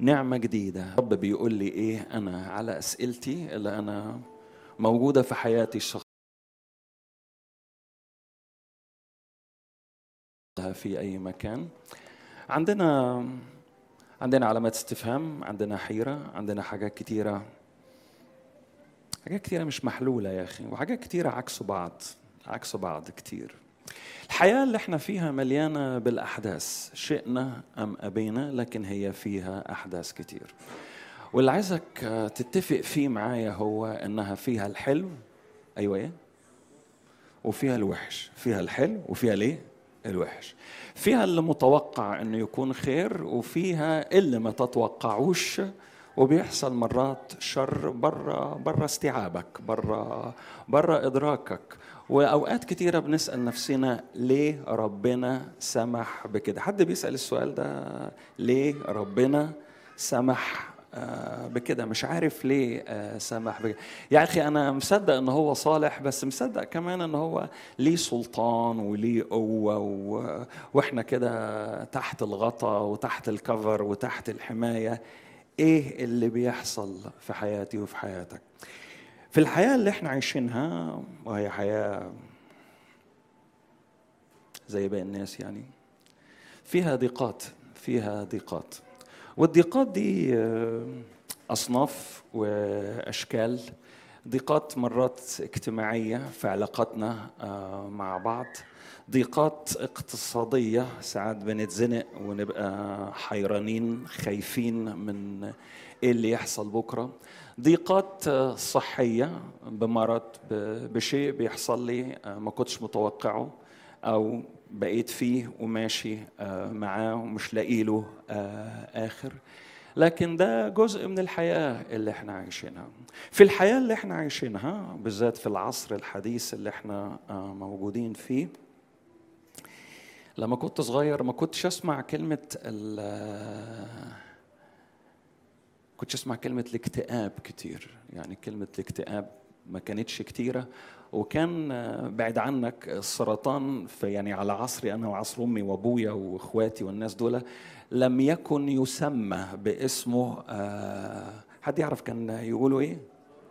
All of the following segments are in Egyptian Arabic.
نعمة جديدة رب بيقول لي إيه أنا على أسئلتي اللي أنا موجودة في حياتي الشخصية في أي مكان عندنا عندنا علامات استفهام عندنا حيرة عندنا حاجات كتيرة حاجات كتيرة مش محلولة يا أخي وحاجات كتيرة عكس بعض عكس بعض كتير الحياة اللي احنا فيها مليانة بالأحداث شئنا أم أبينا لكن هي فيها أحداث كتير واللي عايزك تتفق فيه معايا هو إنها فيها الحلو أيوة إيه وفيها الوحش فيها الحلو وفيها ليه الوحش فيها اللي متوقع انه يكون خير وفيها اللي ما تتوقعوش وبيحصل مرات شر برا برا استيعابك برا برا ادراكك واوقات كتيره بنسال نفسنا ليه ربنا سمح بكده حد بيسال السؤال ده ليه ربنا سمح بكده مش عارف ليه سمح بكده يا اخي انا مصدق ان هو صالح بس مصدق كمان ان هو ليه سلطان وليه قوه و... واحنا كده تحت الغطا وتحت الكفر وتحت الحمايه ايه اللي بيحصل في حياتي وفي حياتك في الحياه اللي احنا عايشينها وهي حياه زي باقي الناس يعني فيها ضيقات فيها ضيقات والضيقات دي أصناف وأشكال ضيقات مرات اجتماعية في علاقاتنا مع بعض ضيقات اقتصادية ساعات بنتزنق ونبقى حيرانين خايفين من ايه اللي يحصل بكرة ضيقات صحية بمرض بشيء بيحصل لي ما كنتش متوقعه أو بقيت فيه وماشي معاه ومش لاقي له آخر لكن ده جزء من الحياة اللي احنا عايشينها في الحياة اللي احنا عايشينها بالذات في العصر الحديث اللي احنا موجودين فيه لما كنت صغير ما كنتش اسمع كلمة كنتش اسمع كلمة الاكتئاب كتير يعني كلمة الاكتئاب ما كانتش كتيرة وكان بعد عنك السرطان في يعني على عصري انا وعصر امي وابويا واخواتي والناس دول لم يكن يسمى باسمه حد يعرف كان يقولوا ايه؟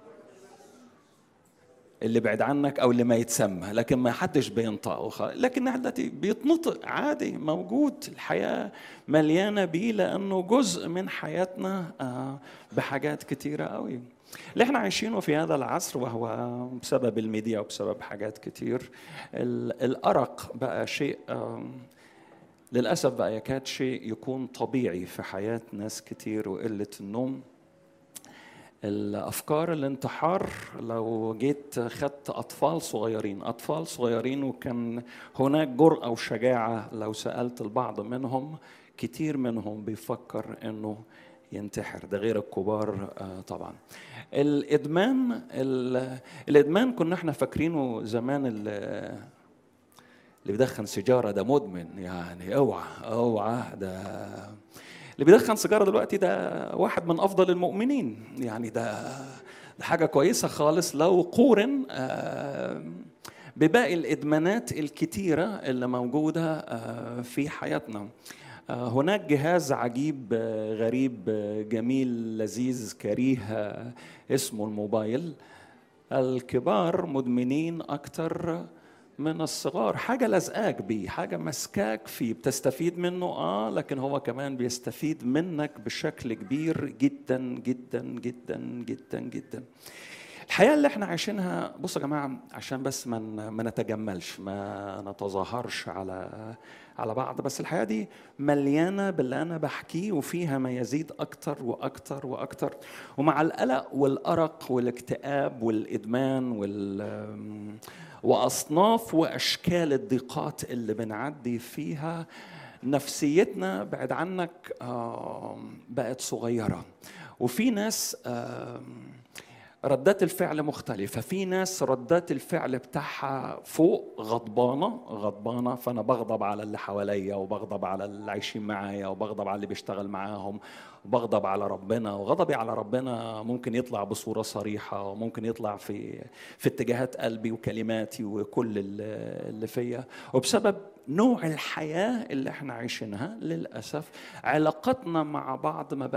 اللي بعد عنك او اللي ما يتسمى لكن ما حدش بينطقه لكن دلوقتي بيتنطق عادي موجود الحياه مليانه بيه لانه جزء من حياتنا بحاجات كتيره قوي اللي احنا عايشينه في هذا العصر وهو بسبب الميديا وبسبب حاجات كتير الأرق بقى شيء للأسف بقى يكاد شيء يكون طبيعي في حياة ناس كتير وقلة النوم الافكار الانتحار لو جيت خدت اطفال صغيرين اطفال صغيرين وكان هناك جرأه وشجاعه لو سالت البعض منهم كتير منهم بيفكر انه ينتحر ده غير الكبار طبعا الادمان الادمان كنا احنا فاكرينه زمان اللي بيدخن سيجاره ده مدمن يعني اوعى اوعى ده اللي بيدخن سيجاره دلوقتي ده واحد من افضل المؤمنين يعني ده ده حاجه كويسه خالص لو قورن بباقي الادمانات الكتيره اللي موجوده في حياتنا هناك جهاز عجيب غريب جميل لذيذ كريه اسمه الموبايل الكبار مدمنين اكتر من الصغار حاجه لازقاك بيه حاجه مسكاك فيه بتستفيد منه اه لكن هو كمان بيستفيد منك بشكل كبير جدا جدا جدا جدا جدا الحياه اللي احنا عايشينها بصوا يا جماعه عشان بس ما ما نتجملش ما نتظاهرش على على بعض بس الحياه دي مليانه باللي انا بحكيه وفيها ما يزيد اكتر واكتر واكتر ومع القلق والارق والاكتئاب والادمان وال واصناف واشكال الضيقات اللي بنعدي فيها نفسيتنا بعد عنك بقت صغيره وفي ناس ردات الفعل مختلفة في ناس ردات الفعل بتاعها فوق غضبانة غضبانة فأنا بغضب على اللي حواليا وبغضب على اللي عايشين معايا وبغضب على اللي بيشتغل معاهم وبغضب على ربنا وغضبي على ربنا ممكن يطلع بصورة صريحة وممكن يطلع في في اتجاهات قلبي وكلماتي وكل اللي فيا وبسبب نوع الحياة اللي احنا عايشينها للأسف علاقتنا مع بعض ما